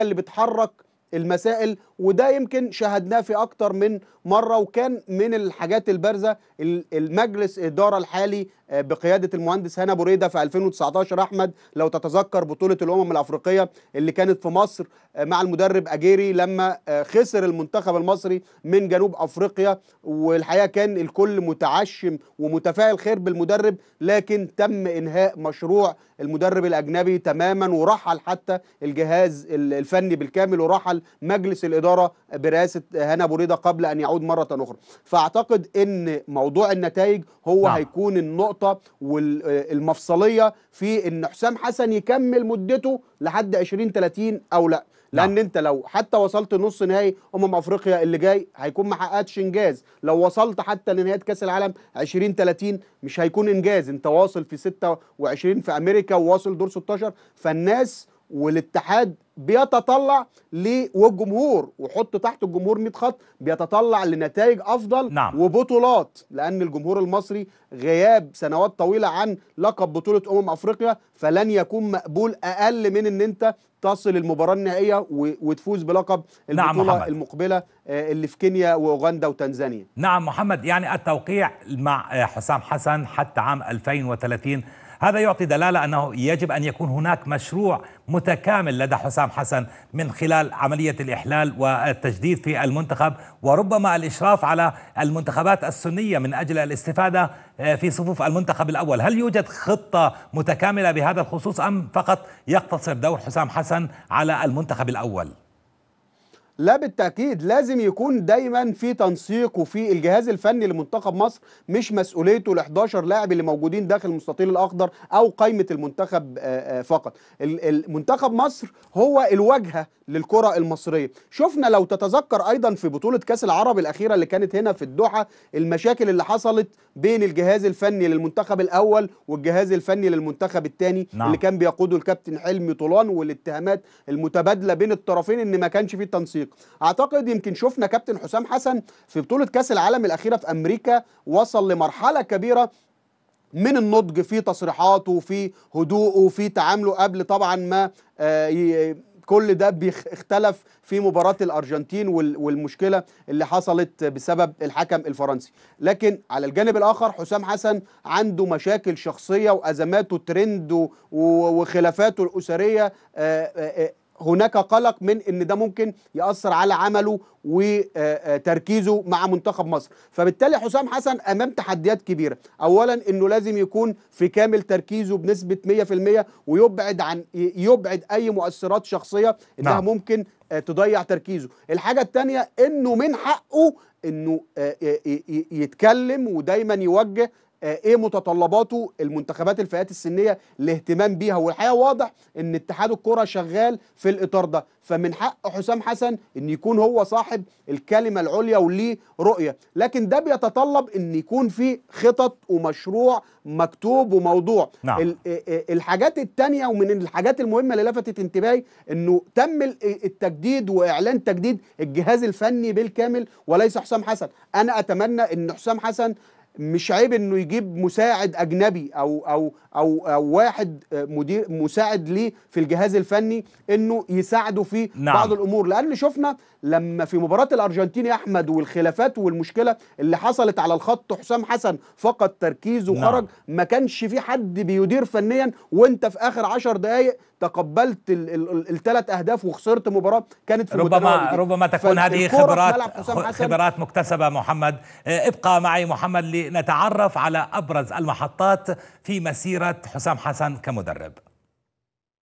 اللي بتحرك المسائل وده يمكن شاهدناه في اكتر من مره وكان من الحاجات البارزه المجلس الاداره الحالي بقياده المهندس هنا بريده في 2019 احمد لو تتذكر بطوله الامم الافريقيه اللي كانت في مصر مع المدرب اجيري لما خسر المنتخب المصري من جنوب افريقيا والحقيقه كان الكل متعشم ومتفائل خير بالمدرب لكن تم انهاء مشروع المدرب الاجنبي تماما ورحل حتى الجهاز الفني بالكامل ورحل مجلس الاداره برئاسه هنا بريده قبل ان يعود مره اخرى فاعتقد ان موضوع النتائج هو نعم. هيكون النقطه والمفصليه في ان حسام حسن يكمل مدته لحد 2030 او لا لان نعم. انت لو حتى وصلت نص نهائي امم افريقيا اللي جاي هيكون ما حققتش انجاز لو وصلت حتى لنهايه كاس العالم 2030 مش هيكون انجاز انت واصل في 26 في امريكا وواصل دور 16 فالناس والاتحاد بيتطلع ل والجمهور وحط تحت الجمهور 100 خط بيتطلع لنتائج افضل نعم. وبطولات لان الجمهور المصري غياب سنوات طويله عن لقب بطوله امم افريقيا فلن يكون مقبول اقل من ان انت تصل المباراه النهائيه وتفوز بلقب البطوله نعم محمد. المقبله اللي في كينيا واوغندا وتنزانيا نعم محمد يعني التوقيع مع حسام حسن حتى عام 2030 هذا يعطي دلالة أنه يجب أن يكون هناك مشروع متكامل لدى حسام حسن من خلال عملية الإحلال والتجديد في المنتخب وربما الإشراف على المنتخبات السنية من أجل الاستفادة في صفوف المنتخب الأول هل يوجد خطة متكاملة بهذا الخصوص أم فقط يقتصر دور حسام حسن على المنتخب الأول؟ لا بالتأكيد لازم يكون دايما في تنسيق وفي الجهاز الفني لمنتخب مصر مش مسؤوليته ال 11 لاعب اللي موجودين داخل المستطيل الأخضر أو قائمة المنتخب فقط المنتخب مصر هو الواجهة للكرة المصرية شفنا لو تتذكر أيضا في بطولة كأس العرب الأخيرة اللي كانت هنا في الدوحة المشاكل اللي حصلت بين الجهاز الفني للمنتخب الأول والجهاز الفني للمنتخب الثاني نعم. اللي كان بيقوده الكابتن حلمي طولان والاتهامات المتبادلة بين الطرفين إن ما كانش فيه تنسيق اعتقد يمكن شفنا كابتن حسام حسن في بطوله كاس العالم الاخيره في امريكا وصل لمرحله كبيره من النضج في تصريحاته في هدوءه في تعامله قبل طبعا ما آه كل ده اختلف في مباراة الأرجنتين والمشكلة اللي حصلت بسبب الحكم الفرنسي لكن على الجانب الآخر حسام حسن عنده مشاكل شخصية وأزماته ترند وخلافاته الأسرية آآ آآ هناك قلق من ان ده ممكن ياثر على عمله وتركيزه مع منتخب مصر فبالتالي حسام حسن امام تحديات كبيره اولا انه لازم يكون في كامل تركيزه بنسبه 100% ويبعد عن يبعد اي مؤثرات شخصيه انها نعم. ممكن تضيع تركيزه الحاجه الثانيه انه من حقه انه يتكلم ودايما يوجه ايه متطلباته المنتخبات الفئات السنيه الاهتمام بيها والحقيقه واضح ان اتحاد الكره شغال في الاطار ده فمن حق حسام حسن ان يكون هو صاحب الكلمه العليا وليه رؤيه لكن ده بيتطلب ان يكون في خطط ومشروع مكتوب وموضوع نعم. الحاجات التانية ومن الحاجات المهمه اللي لفتت انتباهي انه تم التجديد واعلان تجديد الجهاز الفني بالكامل وليس حسام حسن انا اتمنى ان حسام حسن مش عيب انه يجيب مساعد اجنبي او او او, أو واحد مدير مساعد ليه في الجهاز الفني انه يساعده في نعم. بعض الامور لان شفنا لما في مباراه الارجنتين يا احمد والخلافات والمشكله اللي حصلت على الخط حسام حسن فقد تركيزه نعم. وخرج ما كانش في حد بيدير فنيا وانت في اخر عشر دقائق تقبلت الثلاث اهداف وخسرت مباراه كانت في ربما ربما تكون هذه خبرات خبرات مكتسبه محمد ابقى معي محمد لنتعرف على ابرز المحطات في مسيره حسام حسن كمدرب